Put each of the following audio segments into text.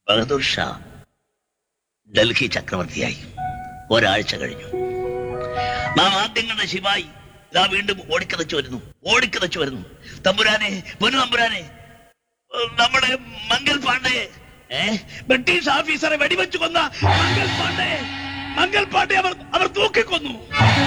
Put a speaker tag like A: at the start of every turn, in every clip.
A: ബഹദൂർ ഷാ ഡൽഹി ചക്രവർത്തിയായി ഒരാഴ്ച കഴിഞ്ഞു നാം ആദ്യം കണ്ട ശിവായി ഇതാ വീണ്ടും ഓടിക്കതച്ചു വരുന്നു ഓടിക്കതച്ചു വരുന്നു തമ്പുരാനെ പൊന്നു തമ്പുരാനെ ഏഹ്, നമ്മുടെ മംഗൽ പാണ്ഡെ ഏ ബ്രിട്ടീഷ് ഓഫീസറെ വെടിവെച്ചു കൊന്ന മംഗൽ പാണ്ഡെ മംഗൽ പാണ്ഡെ അവർ അവർ തൂക്കിക്കൊന്നു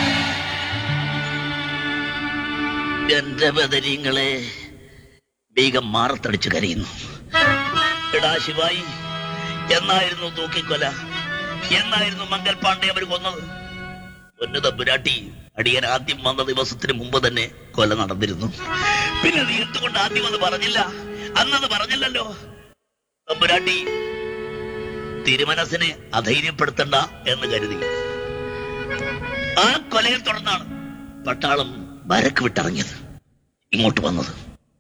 A: എന്റെ ബദരീങ്ങളെ ബീഗം മാറത്തടിച്ചു കരയുന്നു എടാ ശിവായി എന്നായിരുന്നു തൂക്കിക്കൊല എന്നായിരുന്നു മംഗൽ പാണ്ഡെ അവർ കൊന്നത് പൊന്നു തമ്പുരാട്ടി അടിയൻ ആദ്യം വന്ന ദിവസത്തിന് മുമ്പ് തന്നെ കൊല നടന്നിരുന്നു പിന്നെ നീ എന്തുകൊണ്ട് ആദ്യം അത് പറഞ്ഞില്ല അന്നത് പറഞ്ഞില്ലല്ലോ തമ്പുരാട്ടി തിരുമനസിനെ അധൈര്യപ്പെടുത്തണ്ട എന്ന് കരുതി ആ കൊലയെ തുടർന്നാണ് പട്ടാളം വരക്ക് വിട്ടിറങ്ങിയത് ഇങ്ങോട്ട് വന്നത്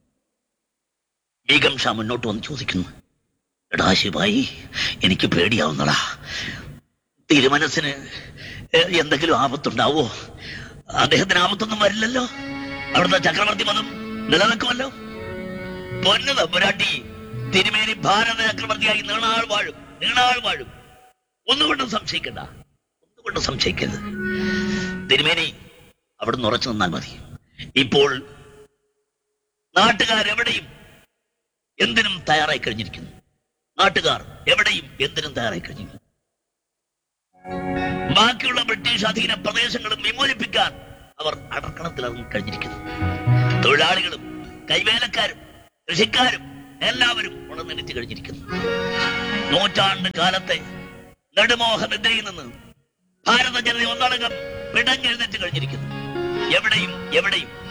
A: ബീഗം ഷാ മുന്നോട്ട് വന്ന് ചോദിക്കുന്നു എടാ ശിവായി എനിക്ക് പേടിയാവുന്നടാ തിരുമനസിന് എ- എന്തെങ്കിലും ആപത്തുണ്ടാവോ അദ്ദേഹത്തിന് ആപത്തൊന്നും വരില്ലല്ലോ അവിടുത്തെ ചക്രവർത്തി മതം നിലനിൽക്കുമല്ലോ പൊന്നു തമ്പുരാട്ടി തിരുമേനി ഭാരത ചക്രവർത്തിയായി നീണാൾ വാഴും നീണാൾ വാഴും ഒന്നുകൊണ്ടും സംശയിക്കണ്ട ഒന്നുകൊണ്ടും സംശയിക്കരുത് തിരുമേനി അവിടുന്ന് ഉറച്ചു നിന്നാൽ മതി ഇപ്പോൾ നാട്ടുകാരെവിടെയും എന്തിനും തയ്യാറായി കഴിഞ്ഞിരിക്കുന്നു നാട്ടുകാർ എവിടെയും എന്തിനും തയ്യാറായി കഴിഞ്ഞിരിക്കുന്നു ബാക്കിയുള്ള ബ്രിട്ടീഷ് അധീന പ്രദേശങ്ങളും വിമോചിപ്പിക്കാൻ അവർ അടർക്കണത്തിലിറങ്ങി കഴിഞ്ഞിരിക്കുന്നു തൊഴിലാളികളും കൈവേലക്കാരും കൃഷിക്കാരും എല്ലാവരും ഉണർന്നെടുത്ത് കഴിഞ്ഞിരിക്കുന്നു നൂറ്റാണ്ട് കാലത്തെ നെടുമോഹ നിദ്രയിൽ നിന്ന് ഭാരത ജനത ഒന്നടങ്കം പിടഞ്ഞെഴുന്നേറ്റ് കഴിഞ്ഞിരിക്കുന്നു എവിടെയും എവിടെയും